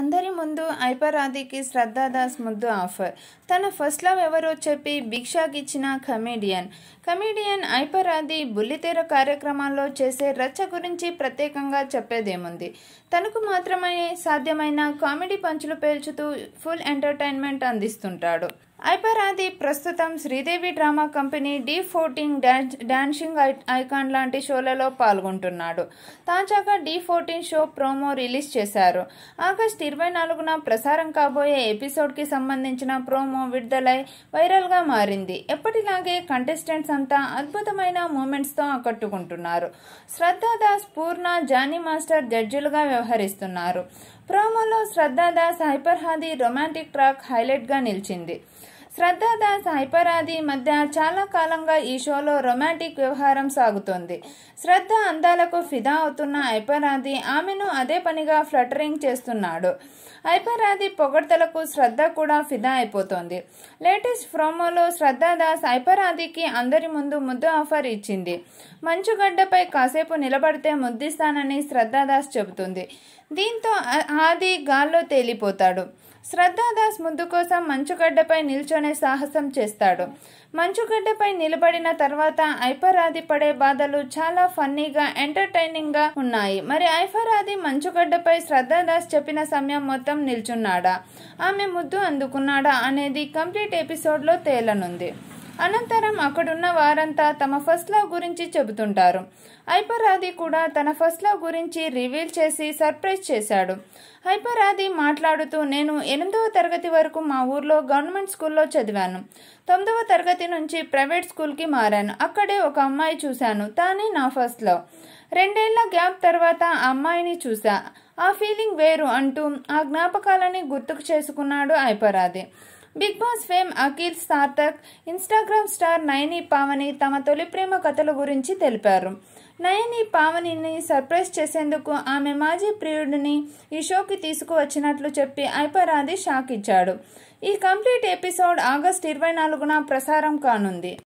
అందరి ముందు ఐపరాదికి శ్రద్ధాదాస్ ముద్దు ఆఫర్ తన ఫస్ట్ లవ్ ఎవరో చెప్పి భిక్షాకి ఇచ్చిన కమేడియన్ కమేడియన్ ఐపరాది బుల్లితెర కార్యక్రమాల్లో చేసే రచ్చ గురించి ప్రత్యేకంగా చెప్పేదేముంది తనకు మాత్రమే సాధ్యమైన కామెడీ పంచులు పేల్చుతూ ఫుల్ ఎంటర్టైన్మెంట్ అందిస్తుంటాడు ఐపరాది ప్రస్తుతం Sridevi drama company D fourteen dance dancing I- icon లాంటి షోలలో పాల్గొంటున్నాడు తాజాగా D fourteen show promo release చేశారు ఆగస్ట్ ఇరవై నాలుగున ప్రసారం కాబోయే ఎపిసోడ్కి సంబంధించిన ప్రోమో విడుదలై వైరల్గా మారింది ఎప్పటిలాగే కంటెస్టెంట్స్ అంతా అద్భుతమైన మూమెంట్స్తో ఆకట్టుకుంటున్నారు శ్రద్ధాదాస్ పూర్ణ జానీ మాస్టర్ జడ్జిలుగా వ్యవహరిస్తున్నారు ప్రోమోలో శ్రద్ధాదాస్ హైపర్ హాది రొమాంటిక్ ట్రాక్ హైలైట్గా నిలిచింది శ్రద్ధాదాస్ హైపరాది మధ్య చాలా కాలంగా ఈ షోలో రొమాంటిక్ వ్యవహారం సాగుతోంది శ్రద్ధ అందాలకు ఫిదా అవుతున్న హైపరాది ఆమెను అదే పనిగా ఫ్లటరింగ్ చేస్తున్నాడు హైపరాది పొగడ్తలకు శ్రద్ధ కూడా ఫిదా అయిపోతోంది లేటెస్ట్ ప్రోమోలో శ్రద్ధాదాస్ హైపరాదికి అందరి ముందు ముద్దు ఆఫర్ ఇచ్చింది మంచుగడ్డపై కాసేపు నిలబడితే ముద్దిస్తానని శ్రద్ధాదాస్ చెబుతుంది దీంతో ఆ- ఆది గాల్లో తేలిపోతాడు శ్రద్ధాదాస్ ముద్దు కోసం మంచుగడ్డపై నిల్చొనే సాహసం చేస్తాడు మంచుగడ్డపై నిలబడిన తర్వాత ఐపరాది పడే బాధలు చాలా ఫన్నీగా ఎంటర్టైనింగ్ గా ఉన్నాయి మరి ఐఫరాది మంచుగడ్డపై శ్రద్ధాదాస్ చెప్పిన సమయం మొత్తం నిల్చున్నాడా ఆమె ముద్దు అందుకున్నాడా అనేది కంప్లీట్ ఎపిసోడ్ లో తేలనుంది అనంతరం అక్కడున్న వారంతా తమ ఫస్ట్ లవ్ గురించి చెబుతుంటారు హైపరాది కూడా తన ఫస్ట్ లవ్ గురించి రివీల్ చేసి సర్ప్రైజ్ చేశాడు హైపరాది మాట్లాడుతూ నేను ఎనిమిదవ తరగతి వరకు మా ఊర్లో గవర్నమెంట్ స్కూల్లో చదివాను తొమ్మిదవ తరగతి నుంచి ప్రైవేట్ స్కూల్కి మారాను అక్కడే ఒక అమ్మాయి చూశాను తానే నా ఫస్ట్ లవ్ రెండేళ్ల గ్యాప్ తర్వాత ఆ అమ్మాయిని చూసా ఆ ఫీలింగ్ వేరు అంటూ ఆ జ్ఞాపకాలని గుర్తుకు చేసుకున్నాడు ఐపరాది big boss fame Akhil Sarthak Instagram star Nayani Pavani తమ తొలి ప్రేమ కథల గురించి తెలిపారు నయని పావనిని సర్ప్రైజ్ చేసేందుకు ఆమె మాజీ ప్రియుడిని ఈ షోకి తీసుకువచ్చినట్లు చెప్పి ఐపరాది షాక్ ఇచ్చాడు ఈ కంప్లీట్ ఎపిసోడ్ ఆగస్ట్ ఇరవై నాలుగున ప్రసారం కానుంది